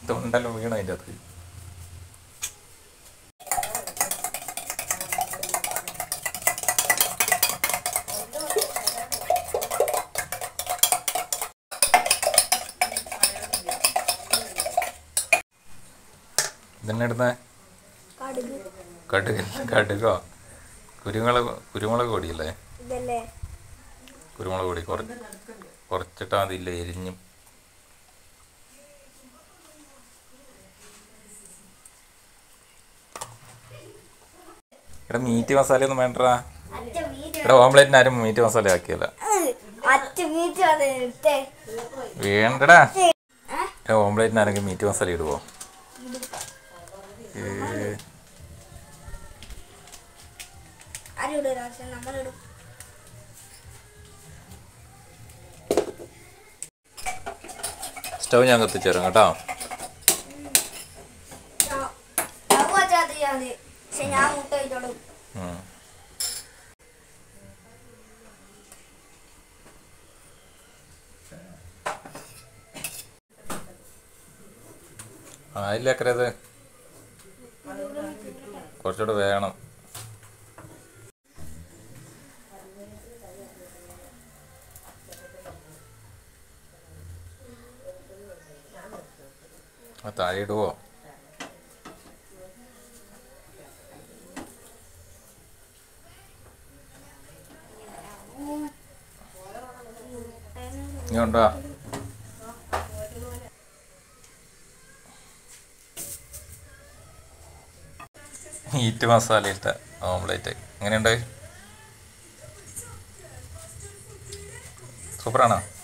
തൊണ്ടെല്ലാം വീണ അതിൻ്റെ അകത്ത് ഇതന്നെ ഇടുന്നേ കടുക് കടുക് കടുകോ കുരുമുളക് കുരുമുളക് പൊടിയല്ലേ ഇതല്ലേ കുരുമുളക് പൊടി കുറച്ച് കുറച്ചിട്ടാൽ മതിയില്ല എരിഞ്ഞും ഇവിടെ മീറ്റ് മസാല ഒന്നും വേണ്ടടാ അച്ഛ മീറ്റ് ഇവിടെ ഓംപ്ലേറ്റിന് ആരും മീറ്റ് മസാല ആക്കിയല്ല അച്ഛ മീറ്റ് അത് എടുത്തേ വേണ്ടടാ ഇവിടെ ഓംപ്ലേറ്റിന് ആരെങ്കിലും മീറ്റ് മസാല ഇടുവോ ഏ, ആരും പക്ഷെ നമ്മളിടും സ്റ്റവ് ഞാൻ കത്തിച്ചു തരാം കേട്ടോ അത് വെച്ചാൽ മതി പക്ഷെ ഞാൻ മുട്ട വെച്ചോടും ഉം. ആയില്ല അക്കരത് കുറച്ചുകൂടെ വേണം ആ താഴെ ഇടുവോ ഇനി ഉണ്ടോ മീറ്റ് മസാല ഇട്ട ഓംലേറ്റ് എങ്ങനെയുണ്ട് സൂപ്പറാണോ